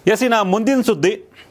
ಎಸಿನ ಮುಂದಿನ ಸುದ್ದಿ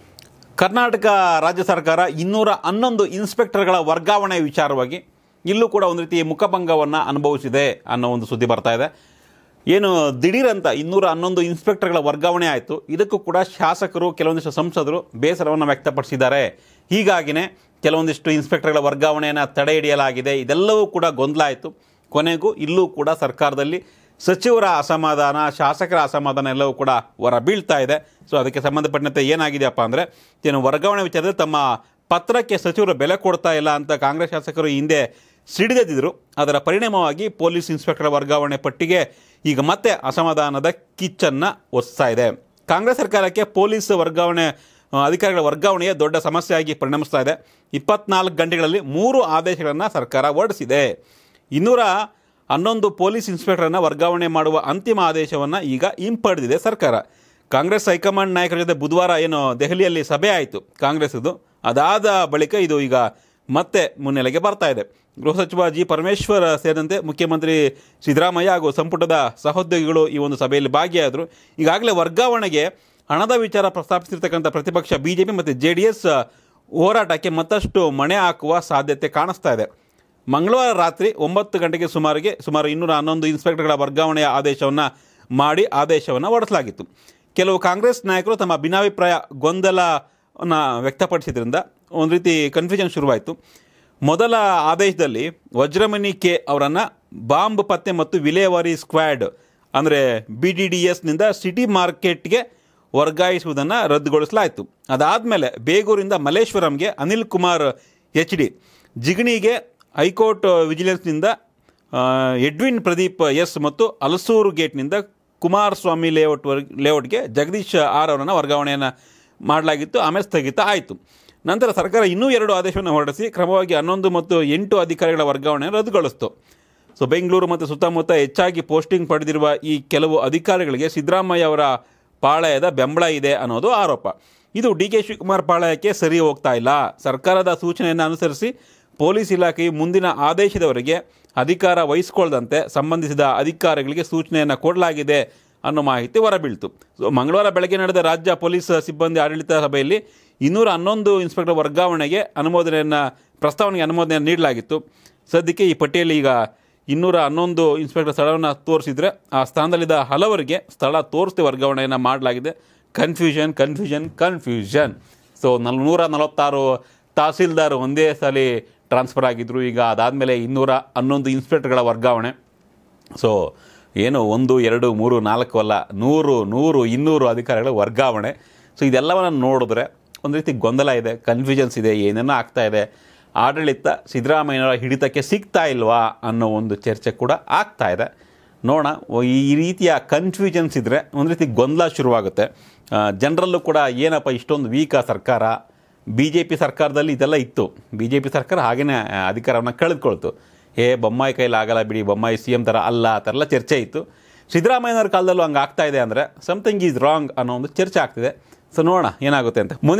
ಕರ್ನಾಟಕ ರಾಜ್ಯ ಸರ್ಕಾರ ಇನ್ನೂರ ಹನ್ನೊಂದು ಇನ್ಸ್ಪೆಕ್ಟರ್ಗಳ ವರ್ಗಾವಣೆ ವಿಚಾರವಾಗಿ ಇಲ್ಲೂ ಕೂಡ ಒಂದು ರೀತಿ ಮುಖಭಂಗವನ್ನು ಅನುಭವಿಸಿದೆ ಅನ್ನೋ ಒಂದು ಸುದ್ದಿ ಬರ್ತಾ ಇದೆ ಏನು ದಿಢೀರಂತ ಇನ್ನೂರ ಹನ್ನೊಂದು ಇನ್ಸ್ಪೆಕ್ಟರ್ಗಳ ವರ್ಗಾವಣೆ ಆಯಿತು ಇದಕ್ಕೂ ಕೂಡ ಶಾಸಕರು ಕೆಲವೊಂದಿಷ್ಟು ಸಂಸದರು ಬೇಸರವನ್ನು ವ್ಯಕ್ತಪಡಿಸಿದ್ದಾರೆ ಹೀಗಾಗಿನೇ ಕೆಲವೊಂದಿಷ್ಟು ಇನ್ಸ್ಪೆಕ್ಟರ್ಗಳ ವರ್ಗಾವಣೆಯನ್ನು ತಡೆ ಹಿಡಿಯಲಾಗಿದೆ ಇದೆಲ್ಲವೂ ಕೂಡ ಗೊಂದಲ ಆಯಿತು ಕೊನೆಗೂ ಇಲ್ಲೂ ಕೂಡ ಸರ್ಕಾರದಲ್ಲಿ ಸಚಿವರ ಅಸಮಾಧಾನ ಶಾಸಕರ ಅಸಮಾಧಾನ ಎಲ್ಲವೂ ಕೂಡ ಹೊರ ಬೀಳ್ತಾ ಇದೆ ಸೊ ಅದಕ್ಕೆ ಸಂಬಂಧಪಟ್ಟಂತೆ ಏನಾಗಿದೆಯಪ್ಪ ಅಂದರೆ ಏನು ವರ್ಗಾವಣೆ ವಿಚಾರದಲ್ಲಿ ತಮ್ಮ ಪತ್ರಕ್ಕೆ ಸಚಿವರು ಬೆಲೆ ಕೊಡ್ತಾ ಇಲ್ಲ ಅಂತ ಕಾಂಗ್ರೆಸ್ ಶಾಸಕರು ಈ ಹಿಂದೆ ಸಿಡಿದೆದ್ದಿದ್ರು ಅದರ ಪರಿಣಾಮವಾಗಿ ಪೊಲೀಸ್ ಇನ್ಸ್ಪೆಕ್ಟರ್ ವರ್ಗಾವಣೆ ಪಟ್ಟಿಗೆ ಈಗ ಮತ್ತೆ ಅಸಮಾಧಾನದ ಕಿಚ್ಚನ್ನು ಒಸ್ತಾ ಇದೆ ಕಾಂಗ್ರೆಸ್ ಸರ್ಕಾರಕ್ಕೆ ಪೊಲೀಸ್ ವರ್ಗಾವಣೆ ಆ, ಅಧಿಕಾರಿಗಳ ವರ್ಗಾವಣೆಯೇ ದೊಡ್ಡ ಸಮಸ್ಯೆಯಾಗಿ ಪರಿಣಮಿಸ್ತಾ ಇದೆ ಇಪ್ಪತ್ನಾಲ್ಕು ಗಂಟೆಗಳಲ್ಲಿ ಮೂರು ಆದೇಶಗಳನ್ನು ಸರ್ಕಾರ ಹೊರಡಿಸಿದೆ ಇನ್ನೂರ ಹನ್ನೊಂದು ಪೊಲೀಸ್ ಇನ್ಸ್ಪೆಕ್ಟರನ್ನು ವರ್ಗಾವಣೆ ಮಾಡುವ ಅಂತಿಮ ಆದೇಶವನ್ನು ಈಗ ಹಿಂಪಡೆದಿದೆ ಸರ್ಕಾರ ಕಾಂಗ್ರೆಸ್ ಹೈಕಮಾಂಡ್ ನಾಯಕರ ಜೊತೆ ಬುಧವಾರ ಏನು ದೆಹಲಿಯಲ್ಲಿ ಸಭೆ ಆಯಿತು ಕಾಂಗ್ರೆಸ್ದು ಅದಾದ ಬಳಿಕ ಇದು ಈಗ ಮತ್ತೆ ಮುನ್ನೆಲೆಗೆ ಬರ್ತಾ ಇದೆ ಗೃಹ ಸಚಿವ ಜಿ ಪರಮೇಶ್ವರ್ ಸೇರಿದಂತೆ ಮುಖ್ಯಮಂತ್ರಿ ಸಿದ್ದರಾಮಯ್ಯ ಹಾಗೂ ಸಂಪುಟದ ಸಹೋದ್ಯೋಗಿಗಳು ಈ ಒಂದು ಸಭೆಯಲ್ಲಿ ಭಾಗಿಯಾದರು ಈಗಾಗಲೇ ವರ್ಗಾವಣೆಗೆ ಹಣದ ವಿಚಾರ ಪ್ರಸ್ತಾಪಿಸಿರ್ತಕ್ಕಂಥ ಪ್ರತಿಪಕ್ಷ ಬಿ ಜೆ ಪಿ ಮತ್ತು ಜೆ ಡಿ ಎಸ್ ಹೋರಾಟಕ್ಕೆ ಮತ್ತಷ್ಟು ಮಣೆ ಹಾಕುವ ಸಾಧ್ಯತೆ ಕಾಣಿಸ್ತಾ ಇದೆ ಮಂಗಳವಾರ ರಾತ್ರಿ ಒಂಬತ್ತು ಗಂಟೆಗೆ ಸುಮಾರಿಗೆ ಸುಮಾರು ಇನ್ನೂರ ಹನ್ನೊಂದು ಇನ್ಸ್ಪೆಕ್ಟರ್ಗಳ ವರ್ಗಾವಣೆಯ ಆದೇಶವನ್ನು ಮಾಡಿ ಆದೇಶವನ್ನು ಹೊರಡಿಸಲಾಗಿತ್ತು ಕೆಲವು ಕಾಂಗ್ರೆಸ್ ನಾಯಕರು ತಮ್ಮ ಭಿನ್ನಾಭಿಪ್ರಾಯ ಗೊಂದಲವನ್ನು ವ್ಯಕ್ತಪಡಿಸಿದ್ರಿಂದ ಒಂದು ರೀತಿ ಕನ್ಫ್ಯೂಷನ್ ಶುರುವಾಯಿತು ಮೊದಲ ಆದೇಶದಲ್ಲಿ ವಜ್ರಮಣಿ ಕೆ ಅವರನ್ನು ಬಾಂಬ್ ಪತ್ತೆ ಮತ್ತು ವಿಲೇವಾರಿ ಸ್ಕ್ವಾಡ್ ಅಂದರೆ ಬಿ ಡಿ ಡಿ ಎಸ್ನಿಂದ ಸಿಟಿ ಮಾರ್ಕೆಟ್ಗೆ ವರ್ಗಾಯಿಸುವುದನ್ನು ರದ್ದುಗೊಳಿಸಲಾಯಿತು ಅದಾದಮೇಲೆ ಬೇಗೂರಿಂದ ಮಲ್ಲೇಶ್ವರಂಗೆ ಅನಿಲ್ ಕುಮಾರ್ ಎಚ್ ಡಿ ಜಿಗಣಿಗೆ ಹೈಕೋರ್ಟ್ ವಿಜಿಲೆನ್ಸ್ನಿಂದ ಆ, ಎಡ್ವಿನ್ ಪ್ರದೀಪ್ ಎಸ್ ಮತ್ತು ಹಲಸೂರು ಗೇಟ್ನಿಂದ ಕುಮಾರಸ್ವಾಮಿ ಲೇಔಟ್ ವರ್ ಲೇಔಟ್ಗೆ ಜಗದೀಶ್ ಆರ್ ಅವರನ್ನು ವರ್ಗಾವಣೆಯನ್ನು ಮಾಡಲಾಗಿತ್ತು ಆಮೇಲೆ ಸ್ಥಗಿತ ಆಯಿತು ನಂತರ ಸರ್ಕಾರ ಇನ್ನೂ ಎರಡು ಆದೇಶವನ್ನು ಹೊರಡಿಸಿ ಕ್ರಮವಾಗಿ ಹನ್ನೊಂದು ಮತ್ತು ಎಂಟು ಅಧಿಕಾರಿಗಳ ವರ್ಗಾವಣೆಯನ್ನು ರದ್ದುಗೊಳಿಸಿತು ಸೊ ಬೆಂಗಳೂರು ಮತ್ತು ಸುತ್ತಮುತ್ತ ಹೆಚ್ಚಾಗಿ ಪೋಸ್ಟಿಂಗ್ ಪಡೆದಿರುವ ಈ ಕೆಲವು ಅಧಿಕಾರಿಗಳಿಗೆ ಸಿದ್ದರಾಮಯ್ಯ ಅವರ ಪಾಳಯದ ಬೆಂಬಲ ಇದೆ ಅನ್ನೋದು ಆರೋಪ ಇದು ಡಿ ಕೆ ಶಿವಕುಮಾರ್ ಪಾಳಯಕ್ಕೆ ಸರಿ ಹೋಗ್ತಾ ಇಲ್ಲ ಸರ್ಕಾರದ ಸೂಚನೆಯನ್ನು ಅನುಸರಿಸಿ ಪೊಲೀಸ್ ಇಲಾಖೆಯು ಮುಂದಿನ ಆದೇಶದವರೆಗೆ ಅಧಿಕಾರ ವಹಿಸಿಕೊಳ್ಳದಂತೆ ಸಂಬಂಧಿಸಿದ ಅಧಿಕಾರಿಗಳಿಗೆ ಸೂಚನೆಯನ್ನು ಕೊಡಲಾಗಿದೆ ಅನ್ನೋ ಮಾಹಿತಿ ಹೊರಬೀಳ್ತು ಸೊ ಮಂಗಳವಾರ ಬೆಳಗ್ಗೆ ನಡೆದ ರಾಜ್ಯ ಪೊಲೀಸ್ ಸಿಬ್ಬಂದಿ ಆಡಳಿತ ಸಭೆಯಲ್ಲಿ ಇನ್ನೂರ ಹನ್ನೊಂದು ಇನ್ಸ್ಪೆಕ್ಟರ್ ವರ್ಗಾವಣೆಗೆ ಅನುಮೋದನೆಯನ್ನು ಪ್ರಸ್ತಾವನೆಗೆ ಅನುಮೋದನೆಯನ್ನು ನೀಡಲಾಗಿತ್ತು ಸದ್ಯಕ್ಕೆ ಈ ಪಟ್ಟಿಯಲ್ಲಿ ಈಗ ಇನ್ನೂರ ಹನ್ನೊಂದು ಇನ್ಸ್ಪೆಕ್ಟರ್ ಸ್ಥಳವನ್ನು ತೋರಿಸಿದರೆ ಆ ಸ್ಥಾನದಲ್ಲಿದ್ದ ಹಲವರಿಗೆ ಸ್ಥಳ ತೋರಿಸಿ ವರ್ಗಾವಣೆಯನ್ನು ಮಾಡಲಾಗಿದೆ ಕನ್ಫ್ಯೂಷನ್ ಕನ್ಫ್ಯೂಷನ್ ಕನ್ಫ್ಯೂಷನ್ ಸೊ ನಲ್ ನೂರ ನಲವತ್ತಾರು ತಹಸೀಲ್ದಾರ್ ಒಂದೇ ಸಲ ಟ್ರಾನ್ಸ್ಫರ್ ಆಗಿದ್ದರು ಈಗ ಅದಾದಮೇಲೆ ಇನ್ನೂರ ಹನ್ನೊಂದು ಇನ್ಸ್ಪೆಕ್ಟರ್ಗಳ ವರ್ಗಾವಣೆ ಸೊ ಏನು ಒಂದು ಎರಡು ಮೂರು ನಾಲ್ಕು ಅಲ್ಲ ನೂರು ನೂರು ಇನ್ನೂರು ಅಧಿಕಾರಿಗಳ ವರ್ಗಾವಣೆ ಸೊ ಇದೆಲ್ಲವನ್ನು ನೋಡಿದ್ರೆ ಒಂದು ರೀತಿ ಗೊಂದಲ ಇದೆ ಕನ್ಫ್ಯೂಷನ್ಸ್ ಇದೆ ಏನೇನೋ ಆಗ್ತಾ ಇದೆ ಆಡಳಿತ ಸಿದ್ದರಾಮಯ್ಯನವರ ಹಿಡಿತಕ್ಕೆ ಸಿಗ್ತಾ ಇಲ್ವಾ ಅನ್ನೋ ಒಂದು ಚರ್ಚೆ ಕೂಡ ಆಗ್ತಾ ಇದೆ ನೋಡೋಣ ಈ ರೀತಿಯ ಕನ್ಫ್ಯೂಷನ್ಸ್ ಇದ್ದರೆ ಒಂದು ರೀತಿ ಗೊಂದಲ ಶುರುವಾಗುತ್ತೆ ಜನರಲ್ಲೂ ಕೂಡ ಏನಪ್ಪ ಇಷ್ಟೊಂದು ವೀಕಾ ಸರ್ಕಾರ ಬಿ ಜೆ ಪಿ ಸರ್ಕಾರದಲ್ಲಿ ಇದೆಲ್ಲ ಇತ್ತು ಬಿ ಜೆ ಪಿ ಸರ್ಕಾರ ಹಾಗೇ ಅಧಿಕಾರವನ್ನು ಕಳೆದುಕೊಳ್ತು ಏ ಬೊಮ್ಮಾಯಿ ಕೈಲಿ ಆಗಲ್ಲ ಬಿಡಿ ಬೊಮ್ಮಾಯಿ ಸಿ ಎಮ್ ಥರ ಅಲ್ಲ ಆ ಥರ ಎಲ್ಲ ಚರ್ಚೆ ಇತ್ತು ಸಿದ್ದರಾಮಯ್ಯನವ್ರ ಕಾಲದಲ್ಲೂ ಹಂಗೆ ಆಗ್ತಾ ಇದೆ ಅಂದರೆ ಸಮಥಿಂಗ್ ಈಸ್ ರಾಂಗ್ ಅನ್ನೋ ಒಂದು ಚರ್ಚೆ ಆಗ್ತಿದೆ ಸೊ ನೋಡೋಣ ಏನಾಗುತ್ತೆ ಅಂತ ಮುಂದಿನ